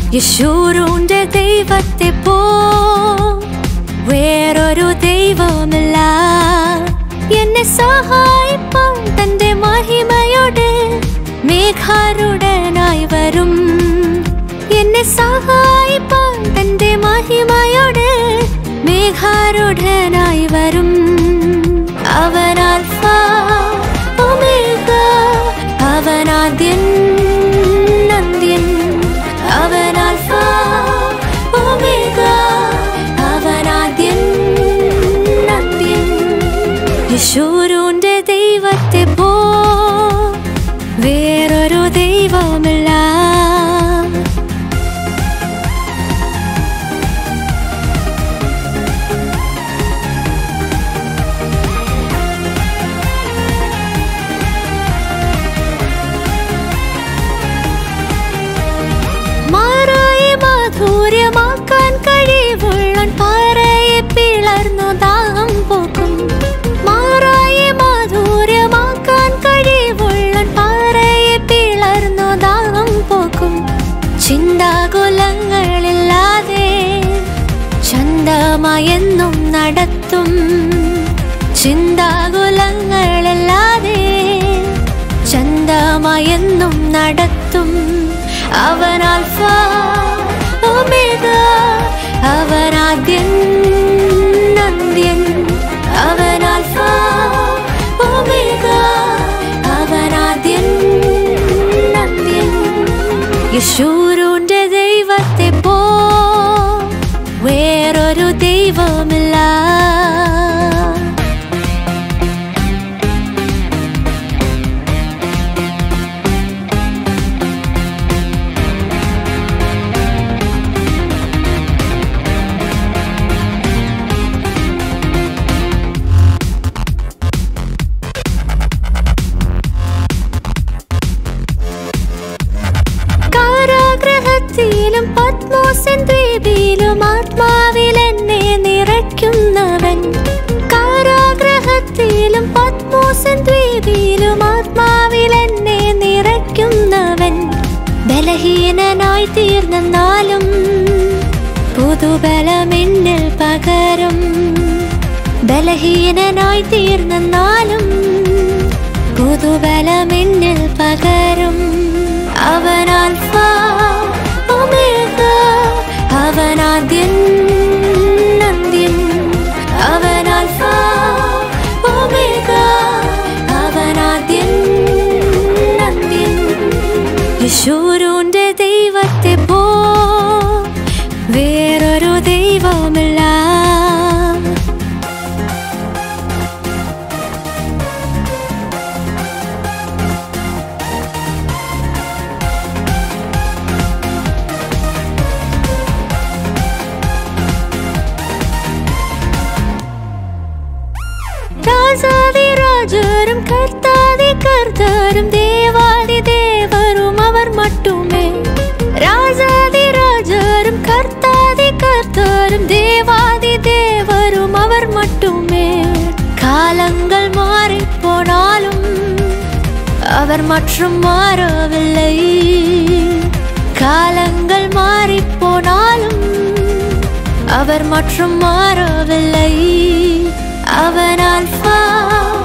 യശൂരൂന്റെ ദൈവത്തെ പോ വേറൊരു ദൈവമില്ല എന്നെ സഹായിപ്പാൻ തന്റെ മഹിമയോട് മേഘാരുടനായി വരും എന്നെ സഹായിപ്പാൻ തന്റെ മഹിമയോട് മേഘാരുടനായി വരും അവൻ ആൽഫ ഒമേഗ അവനാദ്യൻ നന്ദ്യൻ അവൻ ആൽഫ ഒമേഗ അവനാദ്യൻ നന്ദ്യൻ യശൂരൂന്റെ ദൈവത്തെ പോ വേറൊരു ദൈവമില്ല മാറായി മാധുര്യമാക്കാൻ കഴിവുള്ളൻ പാറയെ പിളർന്നു ദാഹം പോക്കും മാറായി മാധുര്യമാക്കാൻ കഴിവുള്ളൻ പാറയെ പിളർന്നു ദാഹം പോക്കും ചിന്താകുലങ്ങളില്ലാതെ ചന്തമായെന്നും നടത്തും ചിന്താകുലങ്ങളില്ലാതെ ചന്തമായെന്നും നടത്തും അവൻ ആൽഫ ഒമേഗ അവനാദ്യൻ നന്ദ്യൻ അവൻ ആൽഫ ഒമേഗ അവനാദ്യൻ നന്ദ്യൻ യശൂരൂന്റെ ദൈവത്തെ പോ വേറൊരു ദൈവമില്ല കാരാഗ്രഹത്തിലും പത്മോസൻ ദ്വീപിലും ആത്മാവിൽ എന്നെ നിറയ്ക്കുന്നവൻ കാരാഗ്രഹത്തിലും പത്മോസൻ ദ്വീപിലും ആത്മാവിൽ എന്നെ നിറയ്ക്കുന്നവൻ ബലഹീനനായി തീർന്നാലും പുതുബലം എന്നിൽ പകരും ബലഹീനനായി തീർന്നാലും പുതുബലം എന്നിൽ പകരും അവൻ ആൽഫ ഒമേഗ അവനാദ്യൻ നന്ദ്യൻ അവൻ ആൽഫ ഒമേഗ അവനാദ്യൻ നന്ദ്യൻ യശൂരൂന്റെ ദൈവത്തെ പോ വേറൊരു ദൈവമില്ല രാജാതി രാജരും കർത്താതി കർത്താരും ദേവാതി ദേവരും അവർ മട്ടുമേ രാജാതി രാജരും കർത്താതി കർത്താരും ദേവാതി ദേവരും അവർ മട്ടുമേ കാലങ്ങൾ மாறிப்போனாலும் அவர் மற்றும் மாறவில்லை காலங்கள் மாறிப்போனாலும் அவர் மற்றும் மாறவில்லை அவன் ஆல்பா